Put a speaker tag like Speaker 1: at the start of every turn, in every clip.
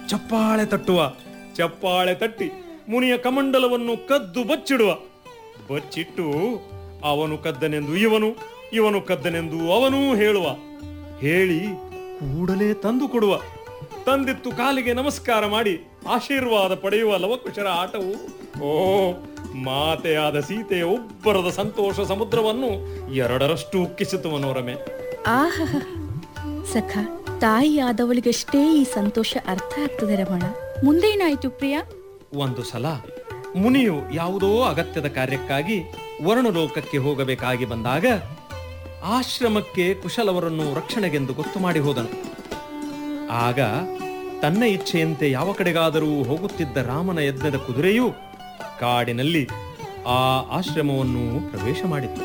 Speaker 1: ಚಪ್ಪಾಳೆ ತಟ್ಟುವ ಚಪ್ಪಾಳೆ ತಟ್ಟಿ ಮುನಿಯ ಕಮಂಡಲವನ್ನು ಕದ್ದು ಬಚ್ಚಿಡುವ ಬಚ್ಚಿಟ್ಟು ಅವನು ಕದ್ದನೆಂದು ಇವನು ಇವನು ಕದ್ದನೆಂದು ಅವನೂ ಹೇಳುವ ಹೇಳಿ ಕೂಡಲೇ ತಂದು ಕೊಡುವ ತಂದಿತ್ತು ಕಾಲಿಗೆ ನಮಸ್ಕಾರ ಮಾಡಿ ಆಶೀರ್ವಾದ ಪಡೆಯುವ ಲವಕುಶರ ಆಟವು ಓ ಮಾತೆಯಾದ ಸೀತೆಯ ಒಬ್ಬರದ ಸಂತೋಷ ಸಮುದ್ರವನ್ನು ಎರಡರಷ್ಟು ಉಕ್ಕಿಸಿತು ಮನೋರಮೆ
Speaker 2: ಆಹಾ ಸಖ ತಾಯಿಯಾದವಳಿಗಷ್ಟೇ ಈ ಸಂತೋಷ ಅರ್ಥ ಆಗ್ತದೆ ರಮಣ ಮುಂದೇನಾಯ್ತು ಪ್ರಿಯ
Speaker 1: ಒಂದು ಸಲ ಮುನಿಯು ಯಾವುದೋ ಅಗತ್ಯದ ಕಾರ್ಯಕ್ಕಾಗಿ ವರ್ಣಲೋಕಕ್ಕೆ ಹೋಗಬೇಕಾಗಿ ಬಂದಾಗ ಆಶ್ರಮಕ್ಕೆ ಕುಶಲವರನ್ನು ರಕ್ಷಣೆಗೆಂದು ಗೊತ್ತು ಮಾಡಿ ಹೋದನು ಆಗ ತನ್ನ ಇಚ್ಛೆಯಂತೆ ಯಾವ ಕಡೆಗಾದರೂ ಹೋಗುತ್ತಿದ್ದ ರಾಮನ ಯಜ್ಞದ ಕುದುರೆಯು ಕಾಡಿನಲ್ಲಿ ಆ ಆಶ್ರಮವನ್ನು ಪ್ರವೇಶ ಮಾಡಿತ್ತು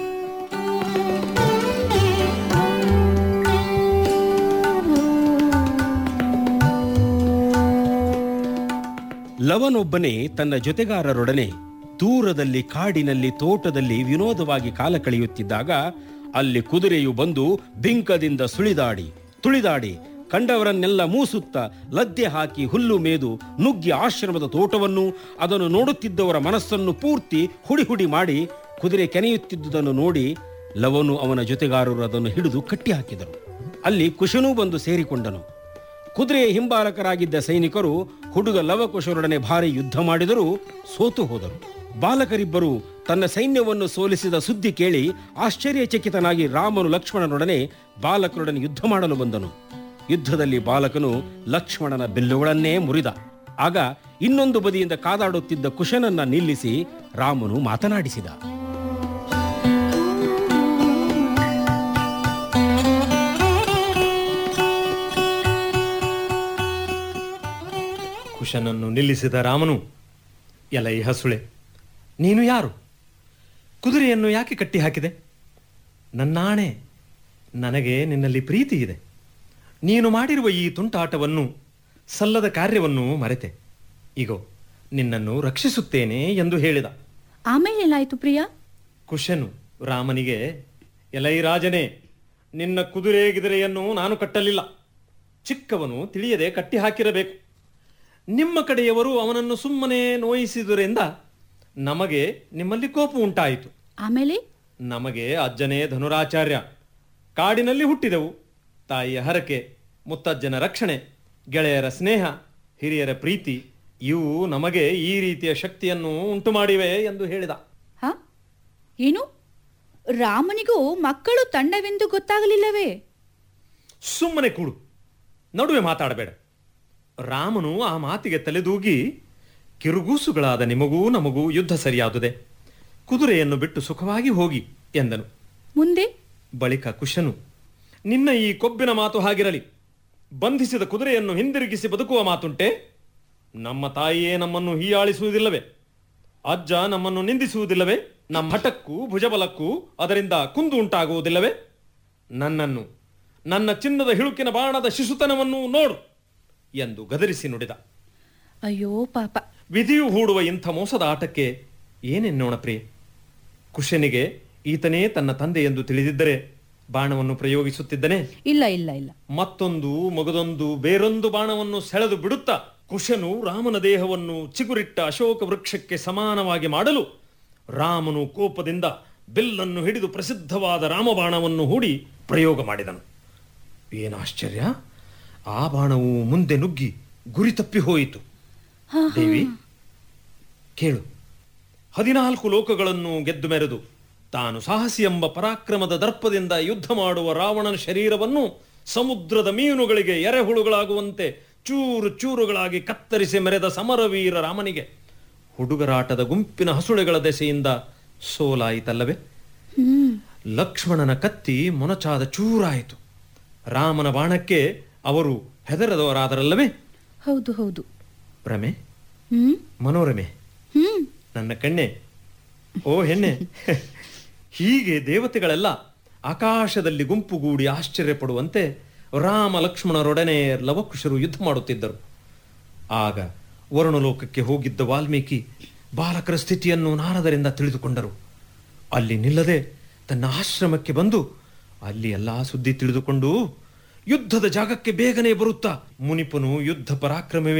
Speaker 3: ಲವನೊಬ್ಬನೇ ತನ್ನ ಜೊತೆಗಾರರೊಡನೆ ದೂರದಲ್ಲಿ ಕಾಡಿನಲ್ಲಿ ತೋಟದಲ್ಲಿ ವಿನೋದವಾಗಿ ಕಾಲ ಕಳೆಯುತ್ತಿದ್ದಾಗ ಅಲ್ಲಿ ಕುದುರೆಯು ಬಂದು ಬಿಂಕದಿಂದ ಸುಳಿದಾಡಿ ತುಳಿದಾಡಿ ಕಂಡವರನ್ನೆಲ್ಲ ಮೂಸುತ್ತ ಲದ್ದೆ ಹಾಕಿ ಹುಲ್ಲು ಮೇದು ನುಗ್ಗಿ ಆಶ್ರಮದ ತೋಟವನ್ನು ಅದನ್ನು ನೋಡುತ್ತಿದ್ದವರ ಮನಸ್ಸನ್ನು ಪೂರ್ತಿ ಹುಡಿ ಹುಡಿ ಮಾಡಿ ಕುದುರೆ ಕೆನೆಯುತ್ತಿದ್ದುದನ್ನು ನೋಡಿ ಲವನು ಅವನ ಜೊತೆಗಾರರು ಅದನ್ನು ಹಿಡಿದು ಕಟ್ಟಿ ಹಾಕಿದರು ಅಲ್ಲಿ ಕುಶನೂ ಬಂದು ಸೇರಿಕೊಂಡನು ಕುದುರೆಯ ಹಿಂಬಾಲಕರಾಗಿದ್ದ ಸೈನಿಕರು ಹುಡುಗ ಲವಕುಶರೊಡನೆ ಭಾರಿ ಯುದ್ಧ ಮಾಡಿದರೂ ಸೋತು ಹೋದರು ಬಾಲಕರಿಬ್ಬರು ತನ್ನ ಸೈನ್ಯವನ್ನು ಸೋಲಿಸಿದ ಸುದ್ದಿ ಕೇಳಿ ಆಶ್ಚರ್ಯಚಕಿತನಾಗಿ ರಾಮನು ಲಕ್ಷ್ಮಣನೊಡನೆ ಬಾಲಕರೊಡನೆ ಯುದ್ಧ ಮಾಡಲು ಬಂದನು ಯುದ್ಧದಲ್ಲಿ ಬಾಲಕನು ಲಕ್ಷ್ಮಣನ ಬಿಲ್ಲುಗಳನ್ನೇ ಮುರಿದ ಆಗ ಇನ್ನೊಂದು ಬದಿಯಿಂದ ಕಾದಾಡುತ್ತಿದ್ದ ಕುಶನನ್ನ ನಿಲ್ಲಿಸಿ ರಾಮನು ಮಾತನಾಡಿಸಿದ
Speaker 1: ಕುಶನನ್ನು ನಿಲ್ಲಿಸಿದ ರಾಮನು ಎಲೈ ಹಸುಳೆ ನೀನು ಯಾರು ಕುದುರೆಯನ್ನು ಯಾಕೆ ಕಟ್ಟಿ ಹಾಕಿದೆ ನನ್ನಾಣೆ ನನಗೆ ನಿನ್ನಲ್ಲಿ ಪ್ರೀತಿ ಇದೆ ನೀನು ಮಾಡಿರುವ ಈ ತುಂಟಾಟವನ್ನು ಸಲ್ಲದ ಕಾರ್ಯವನ್ನು ಮರೆತೆ ಇಗೋ ನಿನ್ನನ್ನು ರಕ್ಷಿಸುತ್ತೇನೆ ಎಂದು ಹೇಳಿದ
Speaker 2: ಆಮೇಲೆ ಏನಾಯ್ತು ಪ್ರಿಯ
Speaker 1: ಕುಶನು ರಾಮನಿಗೆ ಎಲೈ ರಾಜನೇ ನಿನ್ನ ಕುದುರೆ ಗಿದುರೆಯನ್ನು ನಾನು ಕಟ್ಟಲಿಲ್ಲ ಚಿಕ್ಕವನು ತಿಳಿಯದೆ ಕಟ್ಟಿ ಹಾಕಿರಬೇಕು ನಿಮ್ಮ ಕಡೆಯವರು ಅವನನ್ನು ಸುಮ್ಮನೆ ನೋಯಿಸಿದುದರಿಂದ ನಮಗೆ ನಿಮ್ಮಲ್ಲಿ ಕೋಪ ಉಂಟಾಯಿತು
Speaker 2: ಆಮೇಲೆ
Speaker 1: ನಮಗೆ ಅಜ್ಜನೇ ಧನುರಾಚಾರ್ಯ ಕಾಡಿನಲ್ಲಿ ಹುಟ್ಟಿದೆವು ತಾಯಿಯ ಹರಕೆ ಮುತ್ತಜ್ಜನ ರಕ್ಷಣೆ ಗೆಳೆಯರ ಸ್ನೇಹ ಹಿರಿಯರ ಪ್ರೀತಿ ಇವು ನಮಗೆ ಈ ರೀತಿಯ ಶಕ್ತಿಯನ್ನು ಉಂಟು ಮಾಡಿವೆ ಎಂದು ಹೇಳಿದ
Speaker 2: ಹ ಏನು ರಾಮನಿಗೂ ಮಕ್ಕಳು ತಂಡವೆಂದು ಗೊತ್ತಾಗಲಿಲ್ಲವೇ
Speaker 1: ಸುಮ್ಮನೆ ಕೂಡು ನಡುವೆ ಮಾತಾಡಬೇಡ ರಾಮನು ಆ ಮಾತಿಗೆ ತಲೆದೂಗಿ ಕಿರುಗೂಸುಗಳಾದ ನಿಮಗೂ ನಮಗೂ ಯುದ್ಧ ಸರಿಯಾದುದೆ ಕುದುರೆಯನ್ನು ಬಿಟ್ಟು ಸುಖವಾಗಿ ಹೋಗಿ ಎಂದನು
Speaker 2: ಮುಂದೆ
Speaker 1: ಬಳಿಕ ಕುಶನು ನಿನ್ನ ಈ ಕೊಬ್ಬಿನ ಮಾತು ಹಾಗಿರಲಿ ಬಂಧಿಸಿದ ಕುದುರೆಯನ್ನು ಹಿಂದಿರುಗಿಸಿ ಬದುಕುವ ಮಾತುಂಟೆ ನಮ್ಮ ತಾಯಿಯೇ ನಮ್ಮನ್ನು ಹೀಯಾಳಿಸುವುದಿಲ್ಲವೇ ಅಜ್ಜ ನಮ್ಮನ್ನು ನಿಂದಿಸುವುದಿಲ್ಲವೇ ನಮ್ಮ ಹಠಕ್ಕೂ ಭುಜಬಲಕ್ಕೂ ಅದರಿಂದ ಕುಂದು ಉಂಟಾಗುವುದಿಲ್ಲವೇ ನನ್ನನ್ನು ನನ್ನ ಚಿನ್ನದ ಹಿಳುಕಿನ ಬಾಣದ ಶಿಶುತನವನ್ನು ನೋಡು ಎಂದು ಗದರಿಸಿ ನುಡಿದ
Speaker 2: ಅಯ್ಯೋ ಪಾಪ
Speaker 1: ವಿಧಿಯು ಹೂಡುವ ಇಂಥ ಮೋಸದ ಆಟಕ್ಕೆ ಏನೆನ್ನೋಣ ಪ್ರಿಯ ಕುಶನಿಗೆ ಈತನೇ ತನ್ನ ತಂದೆ ಎಂದು ತಿಳಿದಿದ್ದರೆ ಬಾಣವನ್ನು ಪ್ರಯೋಗಿಸುತ್ತಿದ್ದನೆ
Speaker 2: ಇಲ್ಲ ಇಲ್ಲ ಇಲ್ಲ
Speaker 1: ಮತ್ತೊಂದು ಮಗದೊಂದು ಬೇರೊಂದು ಬಾಣವನ್ನು ಸೆಳೆದು ಬಿಡುತ್ತಾ ಕುಶನು ರಾಮನ ದೇಹವನ್ನು ಚಿಗುರಿಟ್ಟ ಅಶೋಕ ವೃಕ್ಷಕ್ಕೆ ಸಮಾನವಾಗಿ ಮಾಡಲು ರಾಮನು ಕೋಪದಿಂದ ಬಿಲ್ಲನ್ನು ಹಿಡಿದು ಪ್ರಸಿದ್ಧವಾದ ರಾಮಬಾಣವನ್ನು ಹೂಡಿ ಪ್ರಯೋಗ ಮಾಡಿದನು ಏನಾಶ್ಚರ್ಯ ಆ ಬಾಣವು ಮುಂದೆ ನುಗ್ಗಿ ಗುರಿ ತಪ್ಪಿ ಹೋಯಿತು ದೇವಿ ಕೇಳು ಹದಿನಾಲ್ಕು ಲೋಕಗಳನ್ನು ಗೆದ್ದು ಮೆರೆದು ತಾನು ಸಾಹಸಿ ಎಂಬ ಪರಾಕ್ರಮದ ದರ್ಪದಿಂದ ಯುದ್ಧ ಮಾಡುವ ರಾವಣನ ಶರೀರವನ್ನು ಸಮುದ್ರದ ಮೀನುಗಳಿಗೆ ಎರೆಹುಳುಗಳಾಗುವಂತೆ ಚೂರು ಚೂರುಗಳಾಗಿ ಕತ್ತರಿಸಿ ಮೆರೆದ ಸಮರವೀರ ರಾಮನಿಗೆ ಹುಡುಗರಾಟದ ಗುಂಪಿನ ಹಸುಳೆಗಳ ದೆಸೆಯಿಂದ ಸೋಲಾಯಿತಲ್ಲವೇ
Speaker 2: ಹ್ಮ್
Speaker 1: ಲಕ್ಷ್ಮಣನ ಕತ್ತಿ ಮೊನಚಾದ ಚೂರಾಯಿತು ರಾಮನ ಬಾಣಕ್ಕೆ ಅವರು ಹೆದರದವರಾದರಲ್ಲವೇ
Speaker 2: ಹೌದು ಹೌದು
Speaker 1: ರಮೆ
Speaker 2: ಹ್ಮ್
Speaker 1: ಮನೋರಮೆ
Speaker 2: ಹ್ಮ್
Speaker 1: ನನ್ನ ಕಣ್ಣೆ ಓ ಹೆಣ್ಣೆ ಹೀಗೆ ದೇವತೆಗಳೆಲ್ಲ ಆಕಾಶದಲ್ಲಿ ಗುಂಪುಗೂಡಿ ಆಶ್ಚರ್ಯಪಡುವಂತೆ ರಾಮ ಲಕ್ಷ್ಮಣರೊಡನೆ ಲವಕುಶರು ಯುದ್ಧ ಮಾಡುತ್ತಿದ್ದರು ಆಗ ವರುಣಲೋಕಕ್ಕೆ ಹೋಗಿದ್ದ ವಾಲ್ಮೀಕಿ ಬಾಲಕರ ಸ್ಥಿತಿಯನ್ನು ನಾರದರಿಂದ ತಿಳಿದುಕೊಂಡರು ಅಲ್ಲಿ ನಿಲ್ಲದೆ ತನ್ನ ಆಶ್ರಮಕ್ಕೆ ಬಂದು ಅಲ್ಲಿ ಎಲ್ಲಾ ಸುದ್ದಿ ತಿಳಿದುಕೊಂಡು ಯುದ್ಧದ ಜಾಗಕ್ಕೆ ಬೇಗನೆ ಬರುತ್ತಾ ಮುನಿಪನು ಯುದ್ಧ ಪರಾಕ್ರಮವೇ